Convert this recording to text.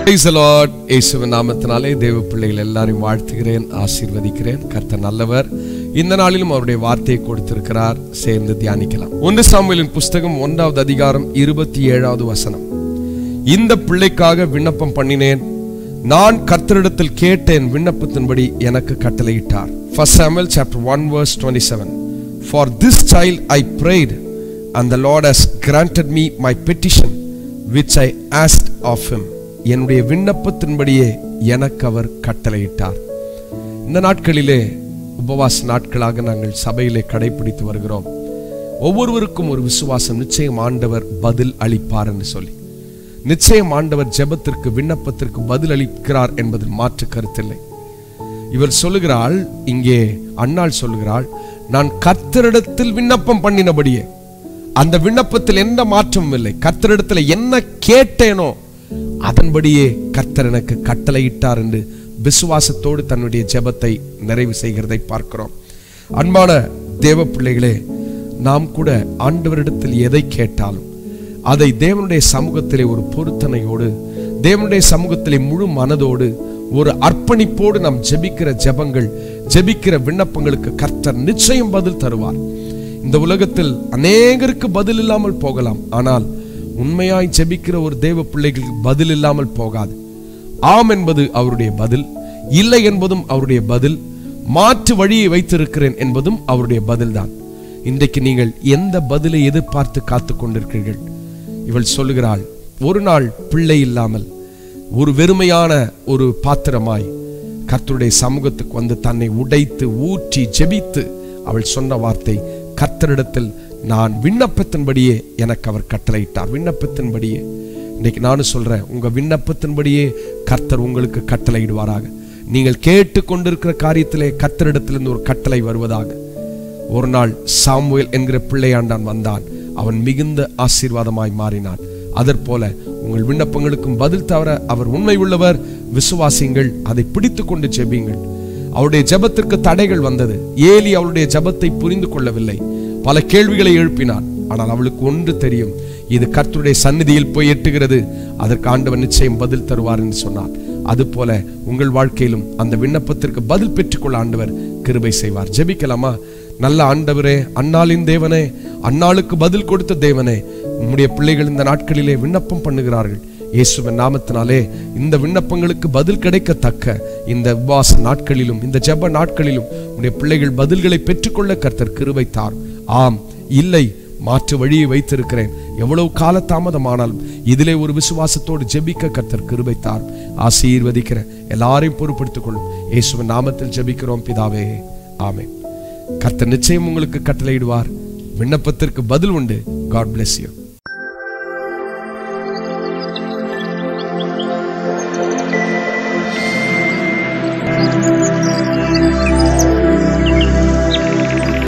Praise the Lord. இயேசுவின் நாமத்தினாலே தேவ பிள்ளைகள் எல்லாரையும் வாழ்த்துகிறேன் ஆசீர்வதிக்கிறேன் கர்த்தர் நல்லவர் இந்த நாளிலும் அவருடைய வார்த்தையை கொடுத்திருக்கிறார் சேர்ந்து தியானிக்கலாம் ஒன்று சாமுவேலின் புஸ்தகம் ஒன்றாவது அதிகாரம் இருபத்தி ஏழாவது வசனம் இந்த பிள்ளைக்காக விண்ணப்பம் பண்ணினேன் நான் கர்த்தரிடத்தில் கேட்ட என் விண்ணப்பத்தின்படி எனக்கு கட்டளையிட்டார் first Samuel chapter one verse 27 for this child I prayed and the Lord has granted me my petition which I asked of him என்னுடைய விண்ணப்பத்தின்படியே எனக்கு அவர் கட்டளையிட்டார் இந்த நாட்களிலே உபவாச நாட்களாக நாங்கள் சபையிலே கடைபிடித்து வருகிறோம் ஒவ்வொருவருக்கும் ஒரு விசுவாசம் நிச்சயம் ஆண்டவர் பதில் அளிப்பார் என்று சொல்லி நிச்சயம் ஆண்டவர் ஜெபத்திற்கு விண்ணப்பத்திற்கு பதில் அளிக்கிறார் என்பதில் மாற்று கருத்தில்லை இவர் சொல்லுகிறாள் இங்கே அன்னாள் சொல்லுகிறாள் நான் கர்த்தரிடத்தில் விண்ணப்பம் பண்ணினபடியே அந்த விண்ணப்பத்தில் எந்த மாற்றமும் இல்லை கர்த்தரிடத்தில் என்ன கேட்டேனோ அதன்படியே கர்த்தர் எனக்கு கட்டளையிட்டார் என்று விசுவாசத்தோடு தன்னுடைய ஜெபத்தை நிறைவு செய்கிறதை பார்க்கிறோம் அன்பான தேவ பிள்ளைகளே நாம் கூட ஆண்டவரிடத்தில் எதை கேட்டாலும் அதை தேவனுடைய சமூகத்திலே ஒரு பொருத்தனையோடு தேவனுடைய சமூகத்திலே முழு மனதோடு ஒரு அர்ப்பணிப்போடு நாம் ஜெபிக்கிற ஜெபங்கள் ஜெபிக்கிற விண்ணப்பங்களுக்கு கர்த்தர் நிச்சயம் பதில் தருவார் இந்த உலகத்தில் அநேகருக்கு பதில் இல்லாமல் போகலாம் ஆனால் உண்மையாய் ஜெபிக்கிற ஒரு தேவ பிள்ளைகளுக்கு பதில் இல்லாமல் போகாது ஆம் என்பது அவருடைய பதில் இல்லை என்பதும் அவருடைய பதில் மாற்று வழியை வைத்திருக்கிறேன் என்பதும் அவருடைய பதில்தான் இன்றைக்கு நீங்கள் எந்த பதிலை எதிர்பார்த்து காத்து கொண்டிருக்கிறீர்கள் இவள் சொல்லுகிறாள் ஒரு நாள் பிள்ளை இல்லாமல் ஒரு வெறுமையான ஒரு பாத்திரமாய் கர்த்தருடைய சமூகத்துக்கு வந்து தன்னை உடைத்து ஊற்றி ஜெபித்து அவள் சொன்ன வார்த்தை கர்த்தரிடத்தில் நான் விண்ணப்பத்தின்படியே எனக்கு அவர் கட்டளையிட்டார் விண்ணப்பத்தின்படியே இன்னைக்கு நானும் சொல்றேன் உங்க விண்ணப்பத்தின்படியே கர்த்தர் உங்களுக்கு கட்டளையிடுவாராக நீங்கள் கேட்டு கொண்டிருக்கிற காரியத்திலே கர்த்தரிடத்திலிருந்து ஒரு கட்டளை வருவதாக ஒரு நாள் சாமுவேல் என்கிற பிள்ளையாண்டான் வந்தான் அவன் மிகுந்த ஆசீர்வாதமாய் மாறினான் அதற்போல உங்கள் விண்ணப்பங்களுக்கும் பதில் தவிர அவர் உண்மை உள்ளவர் விசுவாசிங்கள் அதை பிடித்து கொண்டு ஜெபியுங்கள் அவருடைய ஜெபத்திற்கு தடைகள் வந்தது ஏலி அவளுடைய ஜெபத்தை புரிந்து கொள்ளவில்லை பல கேள்விகளை எழுப்பினார் ஆனால் அவளுக்கு ஒன்று தெரியும் இது கர்த்தருடைய சந்நிதியில் போய் எட்டுகிறது அதற்கு ஆண்டவர் நிச்சயம் பதில் தருவார் என்று சொன்னார் அதுபோல உங்கள் வாழ்க்கையிலும் அந்த விண்ணப்பத்திற்கு பதில் பெற்றுக்கொள்ள ஆண்டவர் கிருபை செய்வார் ஜெபிக்கலாமா நல்ல ஆண்டவரே அன்னாளின் தேவனே அன்னாளுக்கு பதில் கொடுத்த தேவனே உம்முடைய பிள்ளைகள் இந்த நாட்களிலே விண்ணப்பம் பண்ணுகிறார்கள் இயேசுவின் நாமத்தினாலே இந்த விண்ணப்பங்களுக்கு பதில் கிடைக்கத்தக்க இந்த உபவாச நாட்களிலும் இந்த ஜெப நாட்களிலும் உடைய பிள்ளைகள் பதில்களை பெற்றுக்கொள்ள கர்த்தர் கிருபை தார் ஆம் இல்லை மாற்று வழியை வைத்திருக்கிறேன் எவ்வளவு கால தாமதமானாலும் இதிலே ஒரு விசுவாசத்தோடு ஜெபிக்க கர்த்தர் கிருபைத்தார் ஆசீர்வதிக்கிற எல்லாரையும் பொறுப்படுத்திக் கொள்ளும் இயேசுவின் நாமத்தில் ஜெபிக்கிறோம் பிதாவே ஆமென் கர்த்தர் நிச்சயம் உங்களுக்கு கட்டளையிடுவார் விண்ணப்பத்திற்கு பதில் உண்டு காட் bless you